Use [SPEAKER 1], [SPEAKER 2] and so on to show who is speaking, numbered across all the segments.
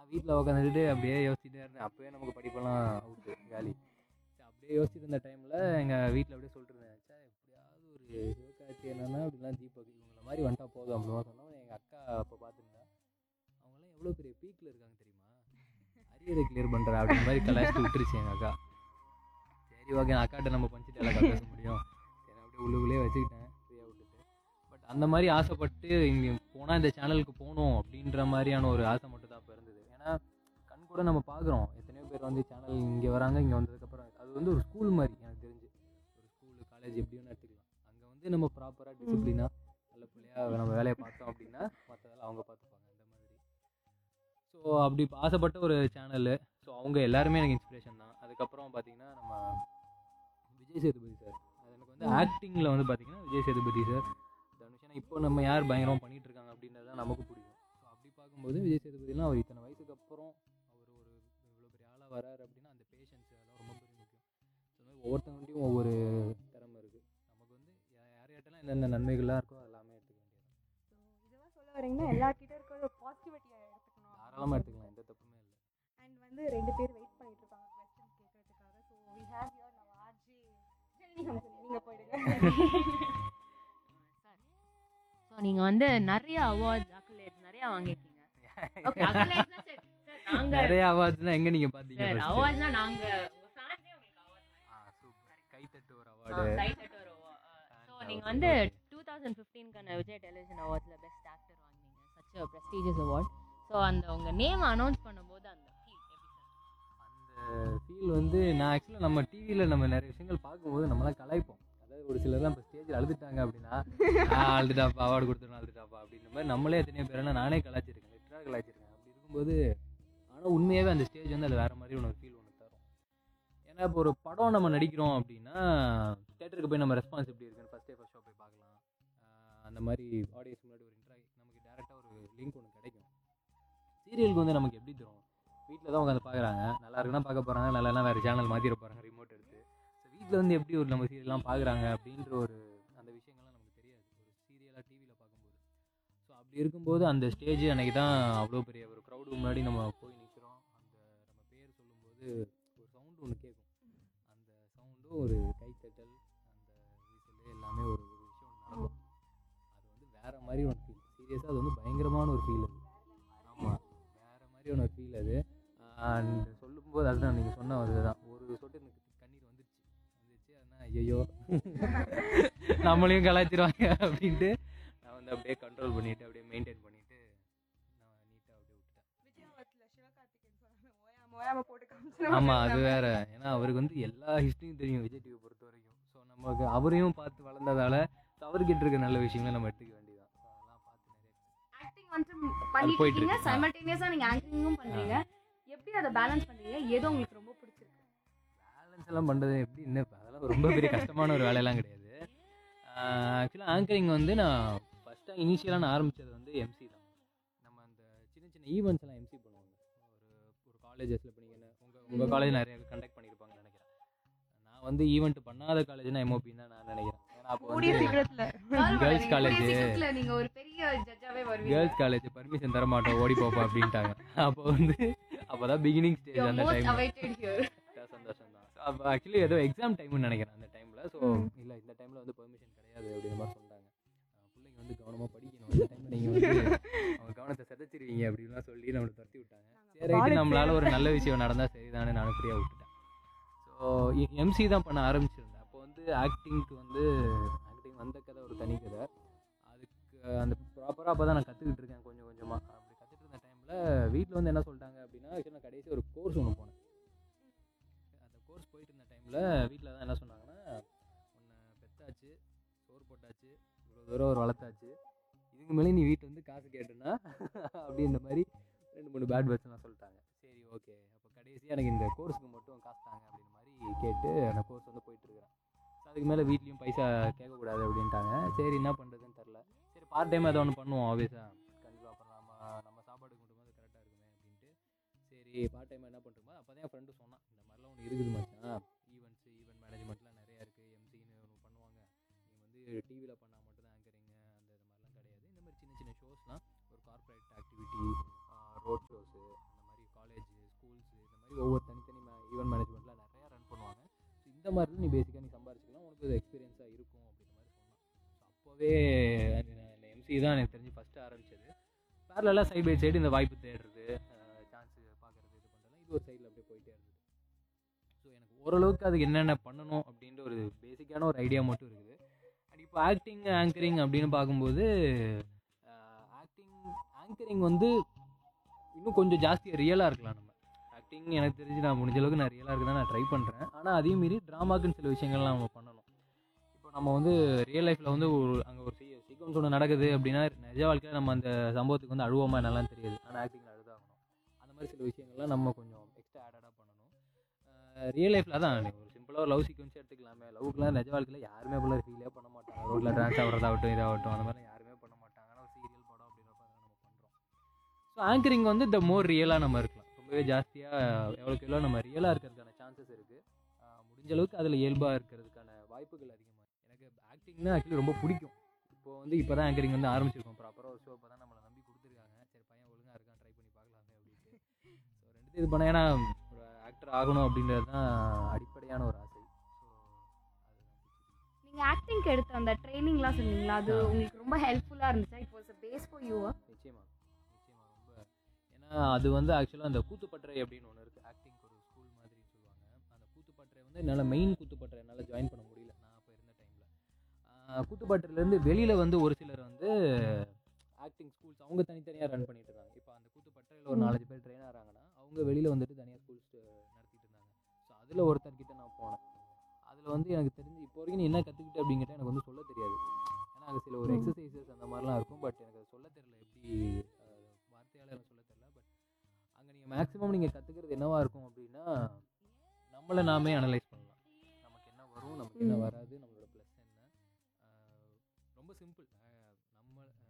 [SPEAKER 1] வீட்டில் உட்காந்துட்டு அப்படியே யோசிச்சுட்டே இருந்தேன் அப்போயே நமக்கு படிப்பெல்லாம் அவுட்டு காலி சரி, அப்படியே யோசிச்சுட்டு இருந்த டைமில் எங்கள் வீட்டில் அப்படியே சொல்லிட்டு இருந்தேன் சார் எப்படியாவது ஒரு சிவகார்த்தி என்னன்னா அப்படிலாம் தீபக் இவங்கள மாதிரி வந்துட்டா போதும் அப்படிமா சொன்னோம் எங்கள் அக்கா அப்போ பார்த்துருந்தா அவங்களாம் எவ்வளோ பெரிய பீக்கில் இருக்காங்க தெரியுமா அரியரை கிளியர் பண்ணுறா அப்படின்ற மாதிரி கலாய்ச்சி விட்டுருச்சு எங்கள் அக்கா சரி ஓகே நான் அக்காட்ட நம்ம பஞ்சிட்டு எல்லாம் பேச முடியும் சரி அப்படியே உள்ளுக்குள்ளேயே வச்சுக்கிட்டேன் ஃப்ரீயாக விட்டுட்டு பட் அந்த மாதிரி ஆசைப்பட்டு இங்கே போனால் இந்த சேனலுக்கு போகணும் அப்படின்ற மாதிரியான ஒரு ஆசை மட்டும் தான் இப்போ இருந்தது ஏன்னா கண் கூட நம்ம பார்க்குறோம் எத்தனையோ பேர் வந்து சேனல் இங்கே வராங்க இங்கே வந்ததுக்கப்புறம் அது வந்து ஒரு ஸ்கூல் மாதிரி எனக்கு தெரிஞ்சு ஒரு ஸ்கூலு காலேஜ் எப்படி வேணா எடுத்துக்கலாம் அங்கே வந்து நம்ம ப்ராப்பராக டிசிப்ளினாக நல்ல பிள்ளையாக நம்ம வேலையை பார்த்தோம் அப்படின்னா மற்றதெல்லாம் அவங்க பார்த்துப்பாங்க அந்த மாதிரி ஸோ அப்படி இப்ப ஆசைப்பட்ட ஒரு சேனலு ஸோ அவங்க எல்லாருமே எனக்கு இன்ஸ்பிரேஷன் தான் அதுக்கப்புறம் பார்த்தீங்கன்னா நம்ம விஜய் சேதுபதி சார் அது எனக்கு வந்து ஆக்டிங்கில் வந்து பார்த்தீங்கன்னா விஜய் சேதுபதி சார் தனுஷனா இப்போ நம்ம யார் பயங்கரமாக பண்ணிட்டு இருக்காங்க அப்படின்றது தான் நமக்கு பிடிக்கும் ஸோ அப்படி பார்க்கும்போது விஜய் சேதுபதிலாம் அவர் இத்தனை வயசுக்கு அப்புறம் அவர் ஒரு இவ்வளோ பெரிய ஆளாக வராரு அப்படின்னா அந்த பேஷன்ஸ் அதெல்லாம் ரொம்ப பெரிய முக்கியம் ஸோ மாதிரி ஒவ்வொருத்தவங்கள்ட்டையும் ஒவ்வொரு திறமை இருக்குது நமக்கு வந்து யா- யார் யார்ட்டெல்லாம் என்னென்ன நன்மைகள்லாம் இருக்கோ அது எல்லாமே எடுத்துக்க வேண்டியது
[SPEAKER 2] ஸோ இதெல்லாம் சொல்ல வரீங்கன்னா எல்லார்கிட்ட இருக்கிற ஒரு பாசிட்டிவிட்டியை எடுத்துக்கணும்
[SPEAKER 1] தாராளமாக எடுத்துக்கலாம் எந்த தப்புமே இல்லை
[SPEAKER 2] அண்ட் வந்து ரெண்டு பேர் வெயிட் பண்ணிட்டு இருக்காங்க கொஸ்டின் கேட்கறதுக்காக ஸோ வி ஹேவ் யுவர் நம்ம ஆர்ஜி நீங்கள் போயிடுங்க
[SPEAKER 3] ஸோ நீங்கள் வந்து நிறைய அவார்ட்ஸ் அக்குலேட்ஸ் நிறைய வாங்கியிருக்கீங்க ஓகே அக்குலேட்ஸ்னா சரி சார் நாங்கள்
[SPEAKER 1] நிறைய அவார்ட்ஸ்னா எங்கே நீங்கள் பார்த்தீங்க
[SPEAKER 3] சார்
[SPEAKER 1] first?
[SPEAKER 3] அவார்ட்ஸ்னா நாங்கள் உங்கள் ஃபேன்ஸே உங்களுக்கு அவார்ட்ஸ்
[SPEAKER 1] ஆ சூப்பர் கைத்தட்டு ஒரு அவார்டு
[SPEAKER 3] கை தட்டு ஒரு ஸோ நீங்கள் வந்து டூ தௌசண்ட் ஃபிஃப்டீன்கான விஜய் டெலிவிஷன் அவார்ட்ஸில் பெஸ்ட் ஆக்டர் வாங்கினீங்க such a prestigious award so அந்த உங்கள் நேம் அனௌன்ஸ் பண்ணும்போது அந்த ஃபீல் எப்படி சார்
[SPEAKER 1] அந்த ஃபீல் வந்து நான் ஆக்சுவலாக நம்ம டிவியில் நம்ம நிறைய விஷயங்கள் பார்க்கும்போது நம்மளாம் கலாய்ப்போம் அதாவது ஒரு சிலர்லாம் இப்போ ஸ்டேஜில் அழுதுட்டாங்க அப்படின்னா "ஆ, அழுதுட்டாப்பா அவார்டு கொடுத்துருணும் அழுதுட்டாப்பா அப்படின்ற மாதிரி நம்மளே எத்தனையோ பேரெல்லாம் நானே கலாய்ச்சிருக்கேன் லிட்டராக கலாய்ச்சிருக்கேன் அப்படி இருக்கும்போது ஆனால் உண்மையாகவே அந்த ஸ்டேஜ் வந்து அது வேறு மாதிரி ஒன்று ஃபீல் ஒன்று தரும் ஏன்னா இப்போ ஒரு படம் நம்ம நடிக்கிறோம் அப்படின்னா தேட்டருக்கு போய் நம்ம ரெஸ்பான்ஸ் எப்படி இருக்குன்னு ஃபஸ்ட் டே ஃபஸ்ட் ஷோ போய் பார்க்கலாம் ஆஹ் அந்த மாதிரி ஆடியன்ஸ் முன்னாடி ஒரு இன்ட்ரா நமக்கு டேரெக்டாக ஒரு லிங்க் ஒன்று கிடைக்கும் சீரியலுக்கு வந்து நமக்கு எப்படி தரும் வீட்டில் தான் உட்காந்து பார்க்குறாங்க நல்லா இருக்குன்னா பார்க்க போகிறாங்க நல்லானா வேறு சேனல் மாற்றிட போகிறாங்க ரிமோட் எடுத்து ஸோ வீட்டில் வந்து எப்படி ஒரு நம்ம சீரியல்லாம் பார்க்குறாங்க அப்படின்ற ஒரு அந்த விஷயங்கள்லாம் நமக்கு தெரியாது ஒரு சீரியலாக டிவியில் பார்க்கும்போது ஸோ அப்படி இருக்கும்போது அந்த ஸ்டேஜ் அன்னைக்கு தான் அவ்வளோ பெரிய ஒரு க்ரௌடு முன்னாடி நம்ம போய் நிற்கிறோம் அந்த நம்ம பேர் சொல்லும்போது ஒரு சவுண்டு ஒன்று கேட்கும் அந்த சவுண்டும் ஒரு கைத்தட்டல் அந்த விசில் எல்லாமே ஒரு ஒரு விஷயம் ஒன்று நடக்கும் அது வந்து வேறு மாதிரி ஒரு ஃபீல் சீரியஸாக அது வந்து பயங்கரமான ஒரு ஃபீல் அது ஆமாம் வேறு மாதிரியான ஒரு ஃபீல் அது அண்ட் சொல்லும்போது அதுதான் நீங்கள் சொன்ன அதுதான் ஒரு சொட்டு எனக்கு கண்ணீர் வந்துருச்சு வந்துருச்சு அதனால் ஐயோ நம்மளையும் கலாய்ச்சிருவாங்க அப்படின்ட்டு நான் வந்து அப்படியே கண்ட்ரோல் பண்ணிட்டு அப்படியே மெயின்டைன் பண்ணிட்டு நான் நீட்டாக அப்படியே விட்டுட்டேன்
[SPEAKER 2] விஜயாவத்தில் சிவகார்த்திகேயன் சொன்னாங்க ஓயாம ஓயாம போட்டு காமிச்சிருவாங்க
[SPEAKER 1] ஆமாம் அது வேற ஏன்னா அவருக்கு வந்து எல்லா ஹிஸ்ட்ரியும் தெரியும் விஜய் டிவி பொறுத்த வரைக்கும் ஸோ நமக்கு அவரையும் பார்த்து வளர்ந்ததால so அவர்கிட்ட இருக்க நல்ல விஷயங்களை நம்ம எடுத்துக்க வேண்டியதான் ஸோ அதெல்லாம் பார்த்து நிறைய
[SPEAKER 2] ஆக்டிங் வந்து பண்ணிட்டு
[SPEAKER 1] போயிட்டு
[SPEAKER 2] இருக்கீங்க
[SPEAKER 1] இருக்கு. ஆ.
[SPEAKER 2] சைமல்டேனியஸாக நீங்கள் ஆக்டிங்கும் பண்ணுறீங்க எப்படி அதை பேலன்ஸ் பண்ணுறீங்க ஏதோ உங்களுக்கு ரொம்ப பிடிச்சிருக்கு
[SPEAKER 1] பேலன்ஸ் எல்லாம் பண்ணுறது எப்படி என்ன இப்ப அதெல்லாம் ரொம்ப பெரிய கஷ்டமான ஒரு வேலையெல்லாம் கிடையாது ஆக்சுவலாக ஆங்கரிங் வந்து நான் ஃபஸ்ட்டாக இனிஷியலாக நான் ஆரம்பித்தது வந்து எம்சி தான் நம்ம அந்த சின்ன சின்ன ஈவெண்ட்ஸ் எல்லாம் எம்சி பண்ணுவாங்க ஒரு ஒரு காலேஜஸில் இப்போ நீங்கள் உங்கள் உங்கள் காலேஜ் நிறைய கண்டக்ட் பண்ணியிருப்பாங்கன்னு நினைக்கிறேன் நான் வந்து ஈவெண்ட் பண்ணாத காலேஜ்னா எம்ஓபின்னு தான் நான் நினைக்கிறேன் ஏன்னா அப்போ
[SPEAKER 2] கூடிய
[SPEAKER 1] வந்து
[SPEAKER 2] சீக்கிரத்தில்
[SPEAKER 1] Girls college.
[SPEAKER 2] சீக்கிரத்தில் நீங்கள் ஒரு பெரிய ஜட்ஜாவே வருவீங்க
[SPEAKER 1] கேர்ள்ஸ் காலேஜ் பர்மிஷன் தர மாட்டோம் ஓடி போப்பா அப்படின்ட்டாங்க அப்போ வந்து அப்போ தான் பிகினிங் ஸ்டேஜ்
[SPEAKER 2] You're
[SPEAKER 1] அந்த
[SPEAKER 2] most
[SPEAKER 1] டைம்
[SPEAKER 2] awaited here.
[SPEAKER 1] சந்தோஷம் தான் அப்போ ஆக்சுவலி ஏதோ எக்ஸாம் டைம்னு நினைக்கிறேன் அந்த டைமில் ஸோ
[SPEAKER 2] ம்.
[SPEAKER 1] இல்லை இந்த டைமில் வந்து பெர்மிஷன் கிடையாது அப்படின்ற மாதிரி சொன்னாங்க அஹ் பிள்ளைங்க வந்து கவனமாக படிக்கணும் இந்த டைமில் நீங்கள் வந்து அவங்க கவனத்தை செதைச்சிருவீங்க அப்படின்லாம் சொல்லி நம்மளை துரத்தி விட்டாங்க சரி ரைட்டு நம்மளால ஒரு நல்ல விஷயம் நடந்தால் சரிதானே நானும் ஃப்ரீயாக விட்டுட்டேன் ஸோ எம்சி தான் பண்ண ஆரம்பிச்சிருந்தேன் அப்போ வந்து ஆக்டிங்க்கு வந்து ஆக்டிங் வந்த கதை ஒரு தனி கதை அதுக்கு அந்த ப்ராப்பராக அப்போ தான் நான் கற்றுக்கிட்டு இருக்கேன் கொஞ்சம் கொஞ்சமாக அப்படி கற்றுட்டு இருந்த டைமில் வீட்டில் வந்து என்ன சொல்லிட்டாங்க அப்படின்னா ஆக்சுவலாக நான் கடைசி ஒரு கோர்ஸ் ஒன்று போனேன் அந்த கோர்ஸ் போயிட்டு இருந்த டைமில் வீட்டில் தான் என்ன சொன்னாங்கன்னா உன்னை பெத்தாச்சு சோறு போட்டாச்சு இவ்வளோ தூரம் ஒரு வளர்த்தாச்சு இதுக்கு மேலே நீ வீட்டில் வந்து காசு கேட்டேன்னா அப்படின்ற மாதிரி ரெண்டு மூணு பேட் வேர்ட்ஸ்லாம் சொல்லிட்டாங்க சரி ஓகே அப்போ கடைசியாக எனக்கு இந்த கோர்ஸுக்கு மட்டும் காசு தாங்க அப்படின்ற மாதிரி கேட்டு அந்த கோர்ஸ் வந்து போயிட்டுருக்கிறேன் அதுக்கு மேலே வீட்லேயும் பைசா கேட்கக்கூடாது அப்படின்ட்டாங்க சரி என்ன பண்ணுறதுன்னு தெரில சரி பார்ட் டைம் ஏதோ ஒன்று பண்ணுவோம் ஆப்வியஸாக கண்டிப்பாக அப்புறம் நம்ம நம்ம சாப்பாடுக்கு மட்டும் அது கரெக்டாக இருக்குமே அப்படின்ட்டு சரி பார்ட் டைம் என்ன பண்ணுறோமோ அப்போ தான் என் ஃப்ரெண்டு சொன்னான் இந்த மாதிரிலாம் ஒன்று இருக்குது மச்சான் ஈவெண்ட்ஸ் ஈவெண்ட் மேனேஜ்மெண்ட்லாம் நிறையா இருக்குது எம்சின்னு ஒன்று பண்ணுவாங்க நீ வந்து டிவியில் பண்ணால் மட்டும் தான் ஆங்கரிங்க அந்த இது மாதிரிலாம் கிடையாது இந்த மாதிரி சின்ன சின்ன ஷோஸ்லாம் ஒரு கார்ப்பரேட் ஆக்டிவிட்டி ரோட் ஷோஸு அந்த மாதிரி ஒவ்வொரு தனித்தனி ஈவெண்ட் மேனேஜ்மெண்ட்லாம் நிறையா ரன் பண்ணுவாங்க ஸோ இந்த மாதிரி நீ பேசிக்காக நீ சம்பாரிச்சிக்கலாம் உனக்கு அது எக்ஸ்பீரியன்ஸாக இருக்கும் அப்படின்ற மாதிரி சொன்னான் ஸோ அப்போவே இந்த எம்சி தான் எனக்கு தெரிஞ்சு ஃபஸ்ட்டு ஆரம்பிச்சது பேரலாக சைடு பை சைடு இந்த வாய்ப்பு தேடுறது சான்ஸ் பார்க்குறது இது பண்ணுறதுலாம் இது ஒரு சைடில் அப்படியே போயிட்டே இருந்தது ஸோ எனக்கு ஓரளவுக்கு அதுக்கு என்னென்ன பண்ணணும் அப்படின்ற ஒரு பேசிக்கான ஒரு ஐடியா மட்டும் இருக்குது அண்ட் இப்போ ஆக்டிங் ஆங்கரிங் அப்படின்னு பார்க்கும்போது ஆக்டிங் ஆங்கரிங் வந்து இன்னும் கொஞ்சம் ஜாஸ்தியாக ரியலாக இருக்கலாம் நம்ம ஆக்டிங் எனக்கு தெரிஞ்சு நான் முடிஞ்ச அளவுக்கு நான் ரியலாக இருக்க தான் நான் ட்ரை பண்ணுறேன் ஆனால் அதே மீறி ட்ராமாக்குன்னு சில விஷயங்கள்லாம் நம்ம பண்ணணும் இப்போ நம்ம வந்து ரியல் லைஃப்பில் வந்து ஒரு அங்கே ஒரு சீக்வன்ஸ் ஒன்று நடக்குது அப்படின்னா நிஜ வாழ்க்கையில் நம்ம அந்த சம்பவத்துக்கு வந்து அழுவோமா என்னலாம் தெரியாது ஆனால் ஆக்டிங்கில் அழுதாகணும் அந்த மாதிரி சில விஷயங்கள்லாம் நம்ம கொஞ்சம் எக்ஸ்ட்ரா ஆடடாக பண்ணணும் ரியல் லைஃப்பில் தான் நீ ஒரு சிம்பிளாக ஒரு லவ் சீக்வன்ஸ் எடுத்துக்கலாமே லவ்க்குலாம் நிஜ வாழ்க்கையில் யாருமே அப்படிலாம் ஃபீலே பண்ண மாட்டாங்க ரோட்டில் டான்ஸ் ஆகிறதாகட்டும் இதாகட்டும் அந்த மாதிரி யாருமே பண்ண மாட்டாங்க ஆனால் ஒரு சீரியல் படம் அப்படின்றப்ப அதெல்லாம் நம்ம பண்ணுறோம் ஸோ ஆங்கரிங் வந்து த மோர் ரியலாக நம்ம இருக்கலாம் ரொம்பவே ஜாஸ்தியாக எவ்வளோக்கு எவ்வளோ நம்ம ரியலாக இருக்கிறதுக்கான சான்சஸ் இருக்குது முடிஞ்ச அளவுக்கு அதில் இயல்பாக இருக்கிறதுக்கான வாய்ப்புகள் அதிகமாக எனக்கு ஆக்டிங்னா ஆக்சுவலி ரொம்ப பிடிக்கும் இப்போ வந்து இப்போ தான் ஆங்கரிங் வந்து ஆரம்பிச்சிருக்கோம் ப்ராப்பராக ஒரு ஷோ இப்போ தான் நம்மளை நம்பி கொடுத்துருக்காங்க சரி பையன் ஒழுங்காக இருக்கான் ட்ரை பண்ணி பார்க்கலாமே அப்படின்ட்டு ஸோ ரெண்டு இது பண்ண ஏன்னா ஒரு ஆக்டர் ஆகணும் அப்படின்றது தான் அடிப்படையான ஒரு ஆசை ஸோ அதுதான்
[SPEAKER 2] நீங்க ஆக்டிங்க்கு எடுத்த அந்த ட்ரைனிங்லாம் சொன்னீங்களா அது
[SPEAKER 1] ஆ.
[SPEAKER 2] உங்களுக்கு ரொம்ப ஹெல்ப்ஃபுல்லா இருந்துச்சா it was base for you
[SPEAKER 1] நிச்சயமா நிச்சயமா ரொம்ப ஏன்னா அது வந்து ஆக்சுவலாக அந்த கூத்துப்பட்டறை அப்படின்னு ஒன்று இருக்குது ஆக்டிங்க்கு ஒரு ஸ்கூல் மாதிரி சொல்லுவாங்க அந்த கூத்துப்பட்டறை வந்து என்னால் மெயின் கூத்துப்பட்டறை என்னால் ஜாயின் பண்ண முடியல நான் அப்போ இருந்த டைமில் கூத்துப்பட்டறையிலேருந்து வெளியில் வந்து ஒரு சிலர் வந்து ஆக்டிங் ஸ்கூல்ஸ் அவங்க தனித்தனியாக ரன் பண்ணிட்டு இருந்தாங்க இப்போ அந்த கூத்துப்பட்டறையில் ஒரு
[SPEAKER 2] ம்.
[SPEAKER 1] நாலஞ்சு பேர் ட்ரெயின் ஆகிறாங்கன்னா அவங்க வெளியில் வந்துட்டு தனியாக ஸ்கூல்ஸ் நடத்திட்டு இருந்தாங்க ஸோ அதில் ஒருத்தர்கிட்ட நான் போனேன் அதில் வந்து எனக்கு தெரிஞ்சு இப்போ வரைக்கும் நீ என்ன கற்றுக்கிட்ட அப்படிங்கிட்ட எனக்கு வந்து சொல்ல தெரியாது ஏன்னா அங்கே சில ஒரு
[SPEAKER 2] ம்.
[SPEAKER 1] எக்ஸசைசஸ் அந்த மாதிரிலாம் இருக்கும் பட் எனக்கு அது சொல்ல தெரியல எப்படி அஹ், வார்த்தையால எனக்கு சொல்ல தெரியல பட் அங்கே நீங்கள் மேக்ஸிமம் நீங்கள் கற்றுக்கிறது என்னவா இருக்கும் அப்படின்னா நம்மளை நாமே அனலைஸ் பண்ணலாம் நமக்கு என்ன வரும் நமக்கு என்ன
[SPEAKER 2] ம்.
[SPEAKER 1] வராது நம்மளோட ப்ளஸ் என்ன அஹ், ரொம்ப சிம்பிள் நம்ம அஹ்,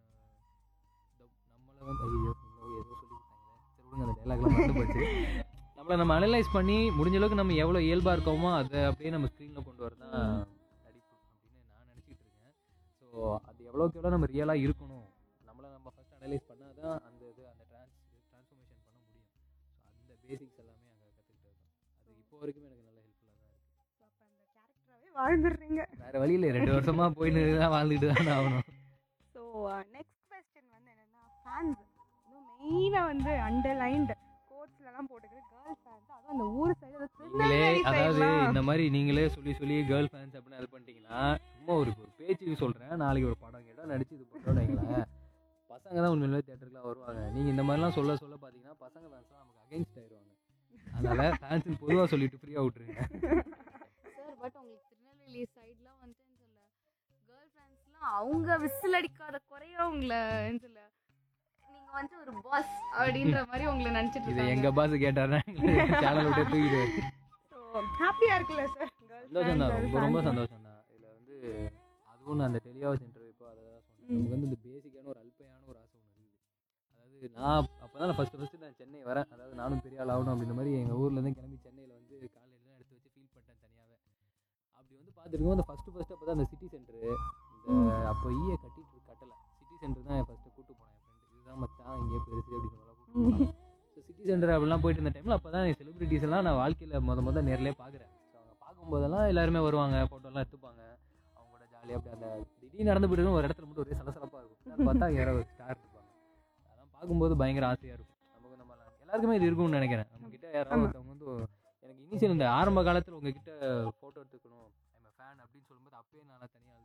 [SPEAKER 1] இந்த- நம்மளை வந்து ஐயோ இன்னும் ஏதோ சொல்லி கொடுத்தாங்களே சரி விடுங்க அந்த டைலாக்லாம் மறந்து போச்சு நம்மளை நம்ம அனலைஸ் பண்ணி முடிஞ்ச அளவுக்கு நம்ம எவ்வளோ இயல்பாக இருக்கோமோ அதை அப்படியே நம்ம ஸ்க்ரீனில் கொண்டு வரதான்
[SPEAKER 2] ம்.
[SPEAKER 1] நடிப்பு அப்படின்னு நான் நினச்சிட்டு இருக்கேன் ஸோ அது எவ்வளோக்கு எவ்வளோ நம்ம ரியலாக இருக்கணும் நம்மளை நம்ம ஃபஸ்ட் அனலைஸ் பண்ணால் தான் அந்த இது அந்த ட்ரான்ஸ் ட்ரான்ஸ்ஃபர்மேஷன் பண்ண முடியும் ஸோ அந்த பேசிக்ஸ் எல்லாமே அங்கே கற்றுக்கிட்டது தான் அது இப்போ வரைக்கும் எனக்கு நல்ல ஹெல்ப்ஃபுல்லாக தான் இருக்குது
[SPEAKER 2] அப்ப அந்த கேரக்டராகவே வாழ்ந்துடுறீங்க
[SPEAKER 1] வேறு வழி இல்லை ரெண்டு வருஷமாக போயின்னு தான் வாழ்ந்துட்டு தான் ஆகணும்
[SPEAKER 2] ஸோ நெக்ஸ்ட் கொஸ்டின் வந்து என்னன்னா ஃபேன்ஸ் இன்னும் மெயினாக வந்து அண்டர்லைன்டு கோட்ஸ்லலாம் போட்டுக்கிற கேர்ள் ஃபேன்ஸ் அதுவும் அந்த ஊர் சைடு
[SPEAKER 1] நீங்களே அதாவது இந்த மாதிரி நீங்களே சொல்லி சொல்லி கேர்ள் ஃபேன்ஸ் அப்படின்னு அது பண்ணிட்டீங்கன்னா சும்மா ஒரு ஒரு பேச்சுக்கு சொல்கிறேன் நாளைக்கு ஒரு படம் கேட்டால் நடிச்சு இது பண்ணுறோன்னு வைங்களேன் பசங்க தான் உண்மையிலே தேட்டருக்குலாம் வருவாங்க நீங்கள் இந்த மாதிரிலாம் சொல்ல சொல்ல பார்த்தீங்கன்னா பசங்க ஃபேன்ஸ்லாம் நமக்கு அகைன்ஸ்ட் ஆயிடுவாங்க அதனால் ஃபேன்ஸுன்னு பொதுவாக சொல்லிட்டு ஃப்ரீயாக விட்டுருங்க
[SPEAKER 2] சார் பட் உங்களுக்கு திருநெல்வேலி சைட்லாம் வந்து சொல்ல கேர்ள் ஃப்ரெண்ட்ஸ்லாம் அவங்க விசில் அடிக்காத குறைய உங்களை சொல்ல நீங்க வந்து ஒரு பாஸ் அப்படின்ற மாதிரி உங்களை நினைச்சிட்டு
[SPEAKER 1] இதை
[SPEAKER 2] இருக்காங்க
[SPEAKER 1] எங்கள் பாஸ் கேட்டாருன்னா சேனல் விட்டு தூக்கிடு
[SPEAKER 2] ஸோ ஹாப்பியா இருக்குல்ல சார்
[SPEAKER 1] சந்தோஷம் தான் ரொம்ப ரொம்ப சந்தோஷம் தான் இதில் வந்து அதுவும் நான் அந்த டெலிஹவுஸ் இன்டர்வியூ இப்போ அதை தான் சொன்னேன்
[SPEAKER 2] ம்.
[SPEAKER 1] நமக்கு வந்து இந்த பேசிக்கான ஒரு அல்பையான ஒரு ஆசை ஒன்று இருக்குது அதாவது நான் அப்போ தான் நான் ஃபஸ்ட்டு ஃபஸ்ட்டு நான் சென்னை வரேன் அதாவது நானும் பெரிய ஆள் ஆகணும் அப்படின்ற மாதிரி எங்கள் ஊர்லேருந்து கிளம்பி சென்னையில் வந்து காலையில எடுத்து வச்சு ஃபீல் பண்ணிட்டேன் தனியாகவே அப்படி வந்து பார்த்துருக்கோம் அந்த ஃபஸ்ட்டு ஃபஸ்ட்டு அப்போ தான் அந்த சிட்டி சென்டரு இந்த அப்போ ஈய கட்டிட்டு கட்டலை சிட்டி சென்டர் தான் ஃபஸ்ட்டு கூட்டு போனேன் என் ஃப்ரெண்டு இதுதான் மச்சான் இங்கே பெருசு அப்படின்ற மாதிரிலாம் கூட்டு போனேன் ஸோ சிட்டி சென்டர் அப்படிலாம் போயிட்டு இருந்த டைமில் அப்போ தான் செலிபிரிட்டிஸ் எல்லாம் நான் வாழ்க்கையில் முத முத நேர்லயே பார்க்குறேன் ஸோ அவங்க பார்க்கும்போதெல்லாம் எல்லாருமே வருவாங்க ஃபோட்டோலாம் எடுத்துப்பாங்க அவங்க கூட ஜாலியாக அப்படி அந்த திடீர்னு நடந்து போயிட்டு ஒரு இடத்துல மட்டும் ஒரே சலசலப்பாக இருக்கும் என்னன்னு பார்த்தா அங்க யாரோ ஒரு ஸ்டார் இருப்பாங்க அதெல்லாம் பார்க்கும்போது பயங்கர ஆசையாக இருக்கும் நமக்கு நம்ம எல்லாருக்குமே இது இருக்கும்னு நினைக்கிறேன் நம்ம கிட்ட யாராவது
[SPEAKER 2] ஆமா.
[SPEAKER 1] ஒருத்தவங்க வந்து எனக்கு இனிஷியல் இந்த ஆரம்ப காலத்தில் உங்ககிட்ட ஃபோட்டோ எடுத்துக்கணும் ஐம் ஃபேன் அப்படின்னு சொல்லும்போது அப்பயே நான் தனியாக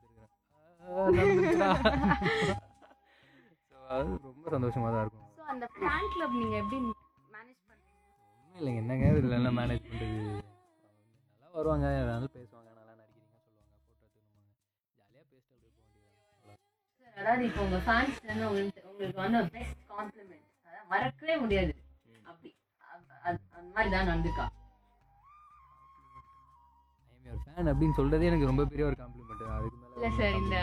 [SPEAKER 1] அழுதுருக்கிறேன் ஸோ அது ரொம்ப சந்தோஷமாக தான் இருக்கும்
[SPEAKER 2] ஸோ அந்த ஃபேன் கிளப் நீங்க எப்படி மேனேஜ் பண்றீங்க
[SPEAKER 1] ஒன்றும் இல்லைங்க என்னங்க இதில் எல்லாம் மேனேஜ் பண்ணுறது நல்லா வருவாங்க யாராவது பேசுவாங்க நல்லா நடிக்கிறீங்க சொல்லுவாங்க ஃபோட்டோ எடுத்துக்கணுமாங்க ஜாலியாக பேசிட்டு அப்படியே போக வேண்டியது
[SPEAKER 3] Sir, அதாவது இப்போ உங்க ஃபேன்ஸ் வந்து உங்களுக்கு உங்களுக்கு வந்து பெஸ்ட் காம்ப்ளிமெண்ட் அதாவது மறக்கவே முடியாது அப்படி அ- அ- அந்த மாதிரி தான் நடந்துக்கா
[SPEAKER 1] ஐம் யுவர் ஃபேன் அப்படின்னு சொல்கிறதே எனக்கு ரொம்ப பெரிய ஒரு காம்ப்ளிமெண்ட் அதுக்கு மேலே
[SPEAKER 3] இல்ல சார் இந்த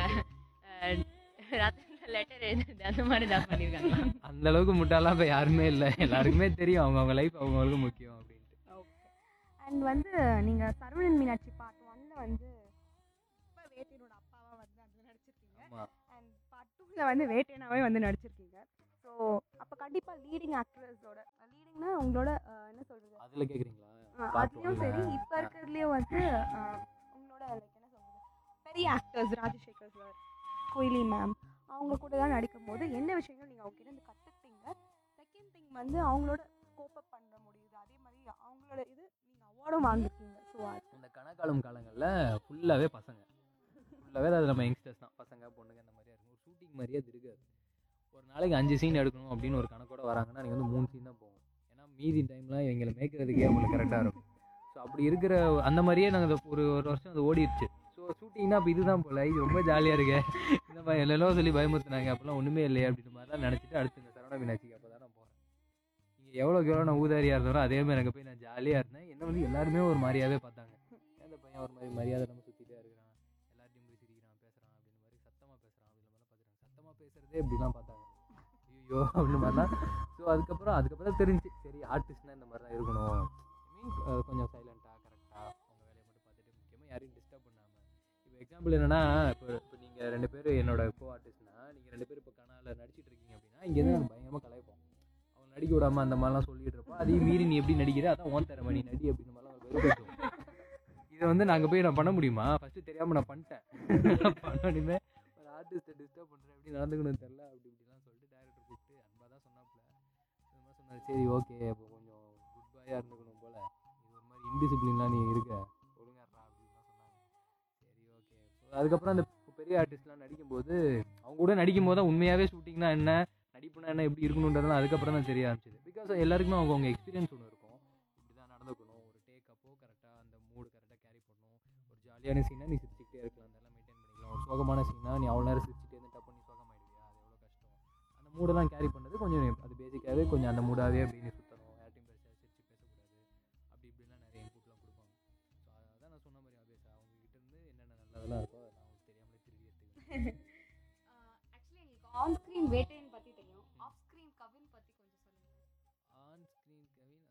[SPEAKER 3] லெட்டர் எழுதுறது அந்த மாதிரி தான் பண்ணியிருக்காங்க
[SPEAKER 1] அந்த அளவுக்கு முட்டாலாம் இப்போ யாருமே இல்லை எல்லாருக்குமே தெரியும் அவங்க அவங்க லைஃப் அவங்களுக்கு முக்கியம் அப்படின்ட்டு
[SPEAKER 2] ஓகே அண்ட் வந்து நீங்க சரவணன் மீனாட்சி பார்ட் ஒன்ல வந்து இப்போ வேட்டையனோட அப்பாவா வந்து அதில் நடிச்சிருக்கீங்க
[SPEAKER 1] ஆமாம்
[SPEAKER 2] அண்ட் பார்ட் டூவில் வந்து வேட்டையனாவே வந்து நடிச்சிருக்கீங்க ஸோ அப்போ கண்டிப்பாக லீடிங் ஆக்ட்ரஸோட லீடிங்னா உங்களோட அஹ், என்ன சொல்றது
[SPEAKER 1] அதில் கேட்குறீங்களா
[SPEAKER 4] அதுலயும் சரி இப்போ இருக்கிறதுலயும் வந்து ஆஹ், உங்களோட லைக் என்ன சொல்றது பெரிய actors Rajasekhar sir Kuyili ma'am அவங்க கூட தான் நடிக்கும் போது என்ன விஷயங்கள் நீங்கள் அவங்க கிட்ட இருந்து கற்றுக்கிட்டீங்க செகண்ட் திங் வந்து அவங்களோட கோப்பப் பண்ண முடியுது அதே மாதிரி அவங்களோட இது நீங்கள் அவார்டும் வாங்கிருக்கீங்க ஸோ அது
[SPEAKER 1] இந்த கணக்காலம் காலங்களில் ஃபுல்லாகவே பசங்க ஃபுல்லாகவே அது நம்ம யங்ஸ்டர்ஸ் தான் பசங்க பொண்ணுங்க இந்த மாதிரியா இருக்கும் ஒரு ஷூட்டிங் மாதிரியே அது இருக்காது ஒரு நாளைக்கு அஞ்சு சீன் எடுக்கணும் அப்படின்னு ஒரு கணக்கோட வராங்கன்னா நீங்கள் வந்து மூணு சீன் தான் போகும் ஏன்னா மீதி டைம்லாம் இவங்களை மேய்க்கிறதுக்கே அவங்களுக்கு கரெக்டாக இருக்கும் ஸோ அப்படி இருக்கிற அந்த மாதிரியே நாங்கள் ஒரு ஒரு வருஷம் அது ஓடிடுச்சு ஸோ ஷூட்டிங்னா இப்போ இதுதான் போல இது ரொம்ப ஜாலியாக இருக்கு இந்த மாதிரி எல்லாம் சொல்லி பயமுறுத்துனாங்க அப்போல்லாம் ஒன்றுமே இல்லையே அப்படின்ற மாதிரிலாம் நினச்சிட்டு அடுத்து இந்த சரவண மீனாட்சிக்கு அப்போ தான் நான் போகிறேன் நீங்கள் எவ்வளோக்கு எவ்வளோ நான் ஊதாரியாக இருந்தாலும் அதே மாதிரி அங்கே போய் நான் ஜாலியாக இருந்தேன் என்ன வந்து எல்லாருமே ஒரு மாதிரியாவே பார்த்தாங்க ஏன் இந்த பையன் ஒரு மாதிரி மரியாதை நம்ம சுற்றிட்டே இருக்கிறான் எல்லார்ட்டையும் போய் சிரிக்கிறான் பேசுகிறான் அப்படின்ற மாதிரி சத்தமாக பேசுகிறான் அப்படின்ற மாதிரிலாம் பார்த்துருக்காங்க சத்தமாக பேசுகிறதே இப்படிலாம் பார்த்தாங்க ஐயோ அப்படின்னு மாதிரிலாம் ஸோ அதுக்கப்புறம் அதுக்கப்புறம் தெரிஞ்சு சரி ஆர்டிஸ்ட்னா இந்த மாதிரி தான் இருக்கணும் மீன் கொஞ்சம் சைலண்ட்டாக கரெக்டாக அவங்க வேலையை மட்டும் பார்த்துட்டு முக்கியமாக யாரையும் டிஸ்டர்ப் பண்ணாமல் இப்போ எக்ஸாம்பிள் என்னன்னா இப்போ இப்போ நீங்கள் ரெண்டு பேர் என்னோட கோ ஆர்டிஸ்ட்னா நீங்கள் ரெண்டு பேர் இப்போ கனால நடிச்சிட்டு இருக்கீங்க அப்படின்னா இங்கேருந்து நான் பயங்கரமாக கலாய்ப்போம் அவங்க நடிக்க விடாம அந்த மாதிரிலாம் சொல்லிட்டு இருப்போம் அதையும் மீறி நீ எப்படி நடிக்கிற அதான் ஓன் திறமை நீ நடி அப்படின்ற மாதிரிலாம் அவங்க வெறுப்பேற்றுவோம் இதை வந்து நாங்கள் போய் நான் பண்ண முடியுமா ஃபஸ்ட்டு தெரியாமல் நான் பண்ணிட்டேன் பண்ணணுமே ஒரு ஆர்டிஸ்ட்டை டிஸ்டர்ப் பண்ணுறேன் எப்படி நடந்துக்கணும் தெரில அப்படி இப்படிலாம் சொல்லிட்டு டேரக்டர் கூப்பிட்டு அன்பாக தான் சொன்னாப்புல இந்த மாதிரி சொன்னார் சரி ஓகே அப்போ கொஞ்சம் குட் பாயாக இருந்துக்கணும் போல் இது ஒரு மாதிரி இன்டிசிப்ளின்லாம் நீ இருக்க ஒழுங்காடுறா அப்படின்லாம் சொன்னாங்க சரி ஓகே ஸோ அதுக்கப்புறம் அந்த பெரிய ஆர்டிஸ்ட்லாம் நடிக்கும்போது அவங்க கூட நடிக்கும் போது தான் உண்மையாகவே ஷூட்டிங்னா என்ன நடிப்புனா என்ன எப்படி இருக்கணுன்றதெல்லாம் அதுக்கப்புறம் தான் தெரிய ஆரம்பிச்சது பிகாஸ் எல்லாருக்குமே அவங்க அவங்க எக்ஸ்பீரியன்ஸ் ஒன்று இருக்கும் இப்படி தான் நடந்துக்கணும் ஒரு டேக் அப்போ கரெக்டாக அந்த மூடு கரெக்டாக கேரி பண்ணணும் ஒரு ஜாலியான சீனாக நீ சிரிச்சுக்கிட்டே இருக்கலாம் அதெல்லாம் மெயின்டைன் பண்ணிக்கலாம் ஒரு சோகமான சீனாக நீ அவ்வளோ நேரம் சிரிச்சுட்டே இருந்து டப்பு நீ சோகமாயிடுவியா அது எவ்வளோ கஷ்டம் அந்த மூடெல்லாம் கேரி பண்ணது கொஞ்சம் அது பேசிக்காகவே கொஞ்சம் அந்த மூடாகவே அப்படின்னு சுற்றணும் யார்ட்டையும் பெருசாக சிரிச்சு பேசக்கூடாது அப்படி இப்படிலாம் நிறைய இன்புட்லாம் கொடுப்பாங்க ஸோ அதான் நான் சொன்ன மாதிரி ஆபேஸ் அவங்ககிட்ட இருந்து என்னென்ன நல்லதெல்லாம் இருக்கோ அதை நான் அவங்களுக்கு தெரியாமலே திருடி எடுத்துக்கிறேன்
[SPEAKER 2] ஆக்சுவலி எங்களுக்கு ஆன் ஸ்க்ரீன் வேட்டையன் பற்றி தெரியும் ஆஃப் ஸ்க்ரீன் கவின் பற்றி கொஞ்சம் சொல்லுங்கள்
[SPEAKER 1] ஆன் ஸ்க்ரீன் கவின்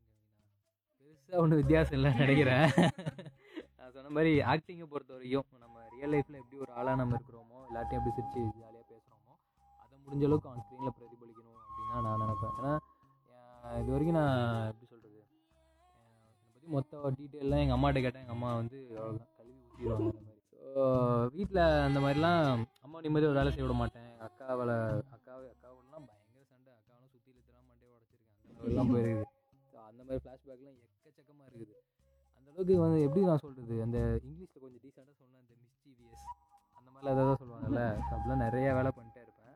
[SPEAKER 1] பெருசாக ஒன்றும் வித்தியாசம் இல்லை நினைக்கிறேன் நான் சொன்ன மாதிரி ஆக்டிங்கை பொறுத்த வரைக்கும் நம்ம ரியல் லைஃப்பில் எப்படி ஒரு ஆளாக நம்ம இருக்கிறோமோ எல்லாத்தையும் எப்படி சிரிச்சு ஜாலியாக பேசுகிறோமோ அதை முடிஞ்ச அளவுக்கு ஆன் ஸ்க்ரீனில் பிரதிபலிக்கணும் அப்படின்னு தான் நான் நினைப்பேன் ஏன்னா என் இது வரைக்கும் நான் எப்படி சொல்கிறது என்னை பற்றி மொத்த டீட்டெயிலாம் எங்கள் அம்மாட்ட கேட்டேன் எங்கள் அம்மா வந்து அவ்வளோதான் கழுவி ஊற்றிடுவாங்க அந்த மாதிரி ஸோ வீட்டில் அந்த மாதிரிலாம் அம்மா நிம்மதி ஒரு வேலை செய்ய விட மாட்டேன் எங்கள் அக்காவில் அக்காவை அக்காவோடலாம் பயங்கர சண்டை அக்காவெல்லாம் சுற்றி இழுத்துலாம் மண்டையை உடச்சிருக்கேன் அந்த லெவல்லாம் போயிருக்குது ஸோ அந்த மாதிரி ஃப்ளாஷ்பேக்லாம் எக்கச்சக்கமாக இருக்குது அந்த அளவுக்கு வந்து எப்படி நான் சொல்கிறது அந்த இங்கிலீஷில் கொஞ்சம் டீசெண்டாக சொன்னேன் அந்த மிஸ்டீவியஸ் அந்த மாதிரிலாம் ஏதாவது சொல்லுவாங்கல்ல ஸோ அப்படிலாம் நிறைய வேலை பண்ணிட்டே இருப்பேன்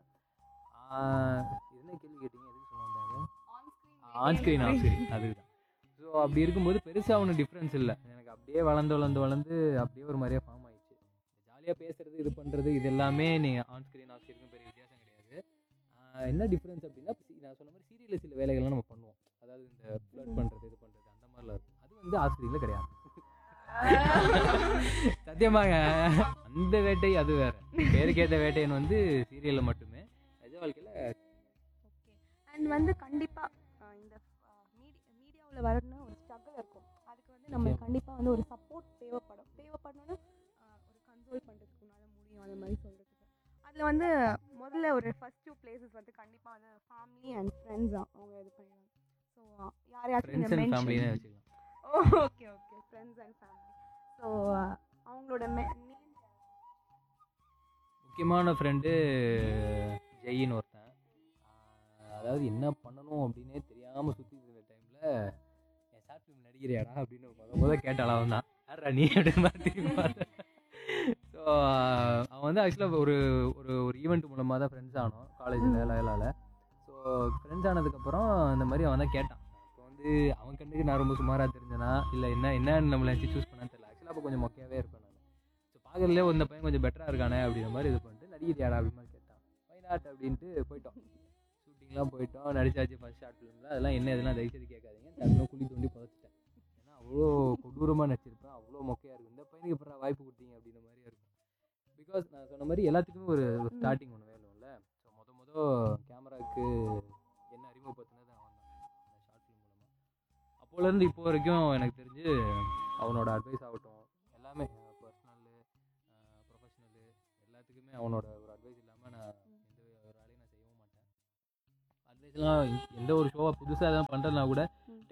[SPEAKER 1] ஆஹ் என்ன கேள்வி கேட்டீங்க எதுக்கு சொல்ல வந்தாங்க
[SPEAKER 2] on screen
[SPEAKER 1] on screen off screen அதுதான் ஸோ அப்படி இருக்கும்போது பெருசாக ஒன்றும் டிஃப்ரென்ஸ் இல்லை எனக்கு அப்படியே வளர்ந்து வளர்ந்து வளர்ந்து அப்படியே ஒரு மாதிரியே ஃபார்ம் ஆயிடுச்சு ஜாலியாக பேசுறது இது பண்ணுறது இது எல்லாமே நீங்கள் ஆன் ஸ்க்ரீன் ஆஃப் ஸ்க்ரீனுக்கும் பெரிய வித்தியாசம் கிடையாது ஆஹ் என்ன டிஃப்ரென்ஸ் அப்படின்னா சி- நான் சொன்ன மாதிரி சீரியலில் சில வேலைகள்லாம் நம்ம பண்ணுவோம் அதாவது இந்த ஃப்ளட் பண்ணுறது இது பண்ணுறது அந்த மாதிரிலாம் இருக்கும் அது வந்து ஆன் ஸ்க்ரீனில் கிடையாது சத்தியமாங்க அந்த வேட்டை அது வேற பேருக்கேற்ற வேட்டையன் வந்து சீரியலில் மட்டுமே நிஜ வாழ்க்கையில்
[SPEAKER 4] ஓகே அண்ட் வந்து கண்டிப்பாக இந்த மீடியாவில் வரணும்னு ஒரு ஸ்ட்ரகிள் இருக்கும் அதுக்கு வந்து நம்மளுக்கு கண்டிப்பாக வந்து ஒரு சப்போர்ட் தேவைப்படும் தேவைப்படணும்னா ஆஹ் ஒரு கண்ட்ரோல் பண்ணுறதுக்கு உன்னால் முடியும் அந்த மாதிரி சொல்கிறதுக்கு அதில் வந்து முதல்ல ஒரு ஃபர்ஸ்ட் டூ பிளேசஸ் வந்து கண்டிப்பாக வந்து ஃபேமிலி அண்ட் ஃப்ரெண்ட்ஸ் தான் அவங்க இது பண்ணிடுவாங்க ஸோ யாரையாச்சும்
[SPEAKER 1] ஃப்ரெண்ட்ஸ் அண்ட் ஃபேமிலினே வச்சுக்கலாம்
[SPEAKER 4] okay okay friends and family so அவங்களோட மெயின்
[SPEAKER 1] முக்கியமான ஃப்ரெண்டு ஜெயின்னு ஒருத்தன் ஆஹ் அதாவது என்ன பண்ணணும் அப்படின்னே தெரியாமல் சுற்றிட்டு இருந்த டைமில் என் ஷார்ட் ஃபிலிம் நடிக்கிறியாடா அப்படின்னு முத முத கேட்டாள் அவன் தான் யாரா நீ அப்படின்னு பார்த்து ஸோ அவன் வந்து ஆக்சுவலாக ஒரு ஒரு ஒரு ஈவெண்ட் மூலமாக தான் ஃப்ரெண்ட்ஸ் ஆனோம் காலேஜில் லயலாவில் ஸோ ஃப்ரெண்ட்ஸ் ஆனதுக்கப்புறம் இந்த மாதிரி அவன் தான் கேட்டான் இப்போ வந்து அவன் கண்ணுக்கு நான் ரொம்ப சுமாராக தெரிஞ்சனா இல்லை என்ன என்னன்னு நம்மளை வச்சு சூஸ் பண்ணான்னு தெரியல ஆக்சுவலாக அப்போ கொஞ்சம் மொக்கையாகவே இருப்பேன் நான் ஸோ பார்க்கறதுலே இந்த பையன் கொஞ்சம் பெட்டராக இருக்கானே அப்படின்ற மாதிரி இது பண்ணிட்டு நடிக்கிறியாடா அப்படின்னு மாதிரி கேட்டான் வை நாட் அப்படின்ட்டு போயிட்டோம் ஷூட்டிங்லாம் போயிட்டோம் நடிச்சாச்சு ஃபர்ஸ்ட் ஷார்ட் ஃபிலிமில் அதெல்லாம் என்ன இதெல்லாம் தயவுசெய்து கேட்காதீங்க டக்குனு குழி தோண்டி புதைச்சிட்டேன் ஏன்னா அவ்வளோ கொடூரமாக நடிச்சிருப்பேன் அவ்வளோ மொக்கையாக இருக்கும் இந்த பையனுக்கு இப்போ வாய்ப்பு கொடுத்தீங்க அப்படின்ற மாதிரி இருக்கும் பிகாஸ் நான் சொன்ன மாதிரி எல்லாத்துக்குமே ஒரு ஒரு ஸ்டார்டிங் ஒன்று வேணும்ல ஸோ மொத மொத கேமராவுக்கு என்ன அறிமுகப்படுத்தினது அவன் தான் இந்த ஷார்ட் ஃபிலிம் மூலமாக அப்போலேருந்து இப்போ வரைக்கும் எனக்கு தெரிஞ்சு அவனோட அட்வைஸ் ஆகட்டும் எல்லாமே பர்சனலு ப்ரொஃபஷ்னலு எல்லாத்துக்குமே அவனோட ஒரு அட்வைஸ் இல்லாமல் நான் எந்த ஒரு வேலையும் நான் செய்யவும் மாட்டேன் அட்வைஸ்லாம் எந்த ஒரு ஷோவை புதுசாக எதாவது பண்ணுறதுனா கூட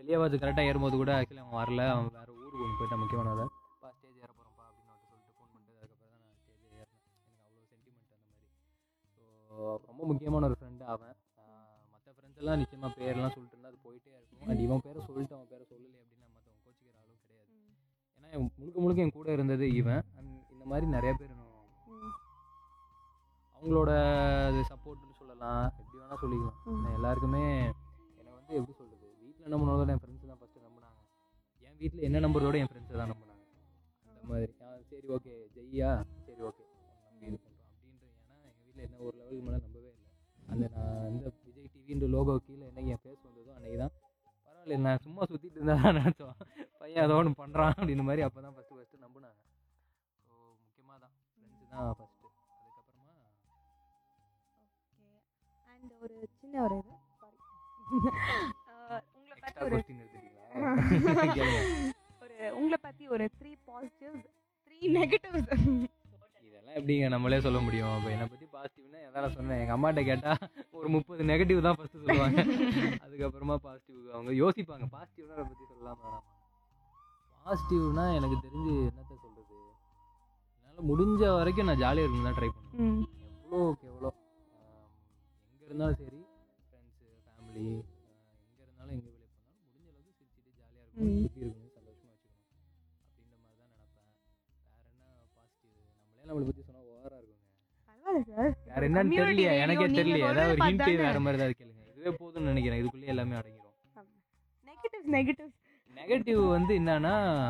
[SPEAKER 1] வெளியே கரெக்டாக ஏறும்போது கூட ஆக்சுவலி அவன் வரல அவன் வேறு ஊருக்கு ஒன்று போயிட்டான் முக்கியமான வேலை பா ஸ்டேஜ் ஏற போகிறோம்ப்பா அப்படின்னு அவன்கிட்ட சொல்லிட்டு ஃபோன் பண்ணிட்டு அதுக்கப்புறம் தான் நான் ஸ்டேஜ் ஏறினேன் எனக்கு அவ்வளோ சென்டிமெண்ட் அந்த மாதிரி ஸோ ரொம்ப முக்கியமான ஒரு ஃப்ரெண்டு அவன் மற்ற ஃப்ரெண்ட்ஸ் எல்லாம் நிச்சயமாக பேர்லாம் சொல்லிட்டு இருந்தா அது போயிட்டே இருக்கும் அண்ட் இவன் பேரை சொல்லிட்டு அவன் பேரை சொல்லலை அப்படின்னா மற்றவன் கோச்சிக்கிற ஆளும் கிடையாது ஏன்னா இவன் முழுக்க முழுக்க என் கூட இருந்தது இவன் அண்ட் இந்த மாதிரி நிறைய பேர் இன்னும் அவங்களோட அது சப்போர்ட்னு சொல்லலாம் எப்படி வேணால் சொல்லிக்கலாம்
[SPEAKER 4] ம்.
[SPEAKER 1] நான் எல்லாருக்குமே என்னை வந்து எப்படி சொல்கிறது வீட்டில் என்ன பண்ணுவோம் என் ஃப்ரெண்ட்ஸ் தான் ஃபஸ்ட்டு நம்பினாங்க என் வீட்டில் என்ன நம்புறதோட என் ஃப்ரெண்ட்ஸை தான் நம்பினாங்க அந்த மாதிரி ஆ, சரி ஓகே ஜெய்யா சரி ஓகே நம்பி இது பண்ணுறோம் அப்படின்ற ஏன்னா எங்கள் வீட்டில் என்ன ஒரு லெவலுக்கு மேலே நம்பவே இல்லை அந்த நான் இந்த விஜய் டிவின்ற லோகோ கீழே என்னைக்கு என் ஃபேஸ் வந்ததோ அன்றைக்கி தான் பரவாயில்ல நான் சும்மா சுற்றிட்டு இருந்தா தான் நினச்சோம் பையன் ஏதோ ஒன்று பண்ணுறான் அப்படின்ற மாதிரி அப்போ தான் ஃபஸ்ட்டு ஃபஸ்ட்டு நம்பினாங்க ஸோ முக்கியமாக தான் ஃப்ரெண்ட்ஸு தான் ஃபஸ்ட்டு அதுக்கப்புறமா
[SPEAKER 4] ஓகே அண்ட் ஒரு சின்ன ஒரு இது சாரி உங்களை பற்றி
[SPEAKER 1] எக்ஸ்ட்ரா
[SPEAKER 4] ஒரு
[SPEAKER 1] கொஸ்டின் எடுத்துட்டீங்களா கேளுங்க
[SPEAKER 4] ஒரு உங்களை பற்றி ஒரு த்ரீ பாசிட்டிவ்ஸ் த்ரீ நெகட்டிவ்ஸ்
[SPEAKER 1] இதெல்லாம் எப்படிங்க நம்மளே சொல்ல முடியும் இப்போ என்னை பற்றி பாசிட்டிவ்னா எதாவது சொன்னேன் எங்கள் அம்மாட்ட கேட்டால் ஒரு முப்பது நெகட்டிவ் தான் ஃபஸ்ட்டு சொல்லுவாங்க அதுக்கப்புறமா பாசிட்டிவ் அவங்க யோசிப்பாங்க பாசிட்டிவ்னா அதை பற்றி சொல்லலாம் வேணாமா பாசிட்டிவ்னா எனக்கு தெரிஞ்சு என்னத்த சொல்கிறது என்னால் முடிஞ்ச வரைக்கும் நான் ஜாலியாக இருக்கணும் தான் ட்ரை பண்ணுவேன்
[SPEAKER 4] ம்
[SPEAKER 1] எவ்வளோக்கு எவ்வளோ எங்கே இருந்தாலும் சரி ஃப்ரெண்ட்ஸு ஃபேமிலி எங்கே இருந்தாலும் எங்கே வெளியே போனாலும் முடிஞ்ச அளவுக்கு சிரிச்சிட்டு ஜாலியாக இருக்கணும்
[SPEAKER 4] ம்.
[SPEAKER 1] சுற்றி இருக்கணும் சந்தோஷமாக வச்சுக்கணும் அப்படின்ற மாதிரி தான் நினப்பேன் வேற என்ன பாசிட்டிவ் நம்மளே நம்மளை பற்றி சொன்னால் ஓவராக இருக்குங்க
[SPEAKER 4] பரவாயில்ல சார்
[SPEAKER 1] வேற என்னன்னு தெரியல எனக்கே தெரியல ஏதாவது ஒரு ஹிண்ட் வேற
[SPEAKER 4] நெகட்டிவ்ஸ்
[SPEAKER 1] மாதிரி ஏதாவது கேளுங்க இதுவே போதும்னு நினைக்கிறேன் இதுக்குள்ளேயே எல்லாமே அடங்கிரும்
[SPEAKER 4] நெகட்டிவ்ஸ்
[SPEAKER 1] நெகட்டிவ் வந்து என்னன்னா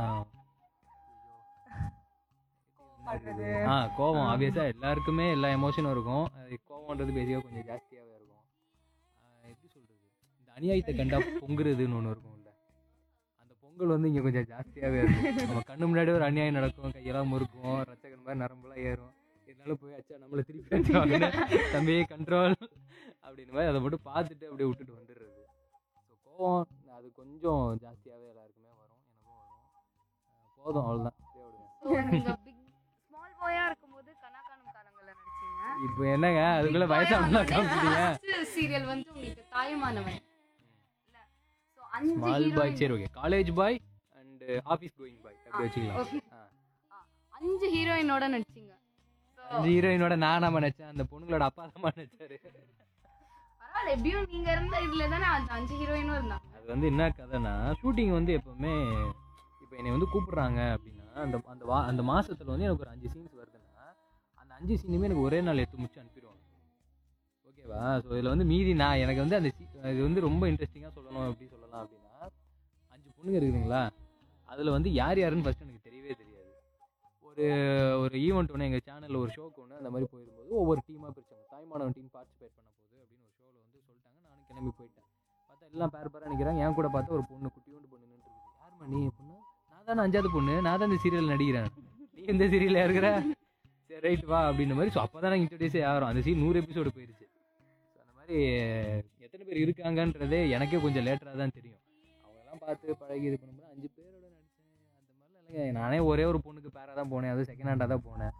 [SPEAKER 4] கோவப்படுறது.
[SPEAKER 1] ஆ கோவம் ஆப்வியஸா எல்லாருக்குமே எல்லா எமோஷனும் இருக்கும் அது கோவம்ன்றது பேசிக்காக கொஞ்சம் ஜாஸ்தியாகவே இருக்கும் ஆ, எப்படி சொல்றது இந்த அநியாயத்தை கண்டா பொங்குறதுன்னு ஒன்று இருக்கும்ல அந்த பொங்கல் வந்து இங்கே கொஞ்சம் ஜாஸ்தியாகவே இருக்கும் நம்ம கண்ணு முன்னாடி ஒரு அநியாயம் நடக்கும் கையெல்லாம் முறுக்கும் ரச்சகன் மாதிரி நரம்புலாம் ஏறும் இருந்தாலும் போய் அச்சா நம்மளை திருப்பி அடிச்சுவாங்க தம்பி கண்ட்ரோல் அப்படின்னு மாதிரி அதை மட்டும் பார்த்துட்டு அப்படியே விட்டுட்டு வந்துடுறது ஸோ கோவம் அது கொஞ்சம் ஜாஸ்தியாகவே எல்லாருக்குமே வரும் எனக்கும் வரும் ஆ, போதும் அவ்வளோதான் அப்படியே விடுங்க
[SPEAKER 2] நீங்க பிக் ஸ்மால் பாயா இருக்கும்போது கனாக்கானம் காலங்கள்ல நடிச்சீங்க
[SPEAKER 1] இப்போ என்னங்க அதுக்குள்ள வயசானலாம் காமிச்சிட்டீங்க
[SPEAKER 2] சீரியல் வந்து உங்களுக்கு தாயமானவன் இல்ல சோ அஞ்சு
[SPEAKER 1] ஸ்மால் பாய்
[SPEAKER 2] ஹீரோயின்
[SPEAKER 1] சரி okay college boy and office going boy அப்படி
[SPEAKER 2] ஆ,
[SPEAKER 1] வச்சுக்கலாம்
[SPEAKER 2] okay.
[SPEAKER 1] ஆ.
[SPEAKER 2] அஞ்சு ஹீரோயினோட நடிச்சீங்க So,
[SPEAKER 1] அஞ்சு ஹீரோயினோட நானாம நினைச்சேன் அந்த பொண்ணுங்களோட அப்பா தான் நினைச்சாரு
[SPEAKER 2] பரவாயில்ல எப்படியும் நீங்க இருந்த இதுல தானே அந்த அஞ்சு ஹீரோயினும் இருந்தாங்க
[SPEAKER 1] அது வந்து என்ன கதைனா ஷூட்டிங் வந்து எப்பவுமே இப்போ என்னை வந்து கூப்பிடுறாங்க அப்படின்னா அந்த அந்த வா அந்த மாசத்துல வந்து எனக்கு ஒரு அஞ்சு சீன்ஸ் வருதுன்னா அந்த அஞ்சு சீனுமே எனக்கு ஒரே நாள் எடுத்து முடிச்சு அனுப்பிடுவாங்க ஓகேவா ஸோ இதில் வந்து மீதி நான் எனக்கு வந்து அந்த scene- இது வந்து ரொம்ப இன்ட்ரெஸ்டிங்காக சொல்லணும் எப்படி சொல்லலாம் அப்படின்னா அஞ்சு பொண்ணுங்க இருக்குதுங்களா அதில் வந்து யார் யாருன்னு ஃபர்ஸ்ட் எனக்கு தெரியவே தெரியாது ஒரு ஒரு ஈவெண்ட் ஒன்று எங்கள் சேனலில் ஒரு ஷோக்கு ஒன்று அந்த மாதிரி போயிருக்கும்போது ஒவ்வொரு டீமாக பிரிச்சாங்க தாய்மானவன் டீம் பார்ட்டிசிபேட் பண்ண போகுது அப்படின்னு ஒரு ஷோவில் வந்து சொல்லிட்டாங்க நானும் கிளம்பி போயிட்டேன் பார்த்தா எல்லாம் பேர் பேராக நிற்கிறாங்க என் கூட பார்த்தா ஒரு பொண்ணு குட்டியோண்டு பொண்ணு நின்று இருக்குது யாரும்மா நீ பொண்ணு நான் தானே அஞ்சாவது பொண்ணு நான் தான் இந்த சீரியல் நடிக்கிறேன் நீ இந்த சீரியலில் இருக்கிற சரி ரைட் வா அப்படின்ற மாதிரி ஸோ அப்போ தான் நாங்கள் இன்ட்ரடியூஸே ஆகிறோம் அந்த சீன் நூறு எபிசோடு போயிருச்சு ஸோ அந்த மாதிரி எத்தனை பேர் இருக்காங்கன்றதே எனக்கே கொஞ்சம் லேட்டராக தான் தெரியும் அவங்கெல்லாம் பார்த்து பழகி இது பண்ணும்போது அஞ்சு பேரோட நடித்தேன் அந்த மாதிரிலாம் இல்லைங்க நானே ஒரே ஒரு பொண்ணுக்கு பேராக தான் போனேன் அதுவும் செகண்ட் ஹேண்டாக தான் போனேன்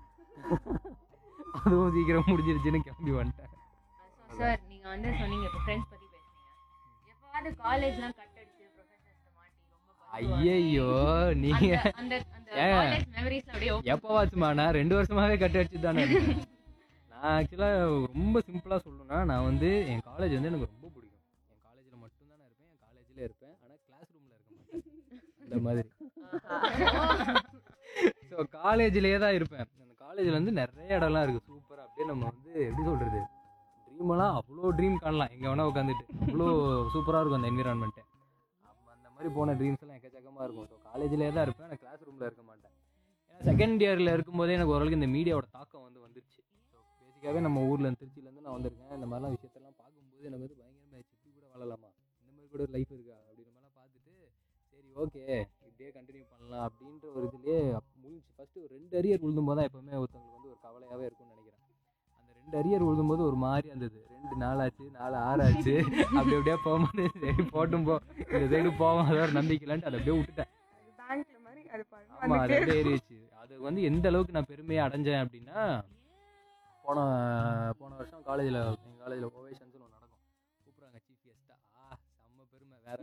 [SPEAKER 1] அதுவும் சீக்கிரம் முடிஞ்சிருச்சுன்னு கிளம்பி வந்துட்டேன்
[SPEAKER 3] சார் நீங்க வந்து சொன்னீங்க இப்போ ஃப்ரெண்ட்ஸ் பத்தி பேசுறீங்க எப்பவாவது காலேஜ்லாம் கட் அடிச்சு ப்ரொஃபசர்ஸ் மாட்டி ரொம்ப படுத்துவாங்க.
[SPEAKER 1] ஐயையோ நீங்க
[SPEAKER 3] அந்த அந்த அந்த
[SPEAKER 1] ஏங்க.
[SPEAKER 3] காலேஜ் மெமரிஸ்ல அப்படியே open
[SPEAKER 1] எப்போ வாச்சுமா நான் ரெண்டு வருஷமாவே கட்டு அடிச்சு தானே இருக்கேன். நான் ஆக்சுவலாக ரொம்ப சிம்பிளாக சொல்லணும்னா நான் வந்து என் காலேஜ் வந்து எனக்கு ரொம்ப பிடிக்கும் என் காலேஜில் மட்டும்தான் நான் இருப்பேன் என் காலேஜில் இருப்பேன் ஆனால் கிளாஸ் ரூமில் இருக்க மாட்டேன் அந்த மாதிரி ஸோ காலேஜ்லேயே தான் இருப்பேன் அந்த காலேஜில் வந்து நிறைய இடம்லாம் இருக்குது சூப்பராக அப்படியே நம்ம வந்து எப்படி சொல்கிறது ட்ரீமெல்லாம் அவ்வளோ ட்ரீம் காணலாம் எங்கே வேணால் உட்காந்துட்டு அவ்வளோ சூப்பராக இருக்கும் அந்த என்விரான்மெண்ட்டு அந்த மாதிரி போன ட்ரீம்ஸ் எல்லாம் எக்கச்சக்கமாக இருக்கும் ஸோ காலேஜ்லேயே தான் இருப்பேன் நான் கிளாஸ் ரூமில் இருக்க மாட்டேன் ஏன்னா செகண்ட் இயரில் இருக்கும்போதே எனக்கு ஓரளவுக்கு இந்த மீடியாவோட தாக்கம் வந்து வந்துருச்சு ஸோ பேசிக்காகவே நம்ம ஊரில் திருச்சியிலேருந்து நான் வந்திருக்கேன் இந்த மாதிரிலாம் விஷயத்தெல்லாம் பார்க்கும்போது எனக்கு வந்து பயங்கரமாக இப்படி கூட வாழலாமா இந்த மாதிரி கூட லைஃப் இருக்கா அப்படின்ற மாதிரிலாம் பார்த்துட்டு சரி ஓகே இப்படியே கண்டினியூ பண்ணலாம் அப்படின்ற ஒரு இதுலேயே முடிஞ்சு ஃபஸ்ட்டு ஒரு ரெண்டு அரியர் விழுந்தும்போது தான் எப்போவுமே ஒருத்தவங்களுக்கு வந்து ஒரு கவலையாகவே இருக்கும்னு நினைக்கிறேன் அந்த ரெண்டு அரியர் விழுந்தும்போது ஒரு மாதிரி இருந்தது ரெண்டு நாளாச்சு நாலு ஆறாச்சு அப்படி அப்படியே போகும்போது சரி போட்டும் போ இந்த சைடு போவோம் அதை ஒரு நம்பிக்கைலான்ட்டு அதை அப்படியே விட்டுட்டேன்
[SPEAKER 4] பேங்க்ல மாதிரி அது பண்ணி
[SPEAKER 1] ஆமா அது
[SPEAKER 4] வந்துட்டே
[SPEAKER 1] அப்படியே ஏறிடுச்சு அது வந்து எந்த அளவுக்கு நான் பெருமையை அடைஞ்சேன் அப்படின்னா போன போன வருஷம் காலேஜில் எங்கள் காலேஜில் ஓவேஷன்ஸ்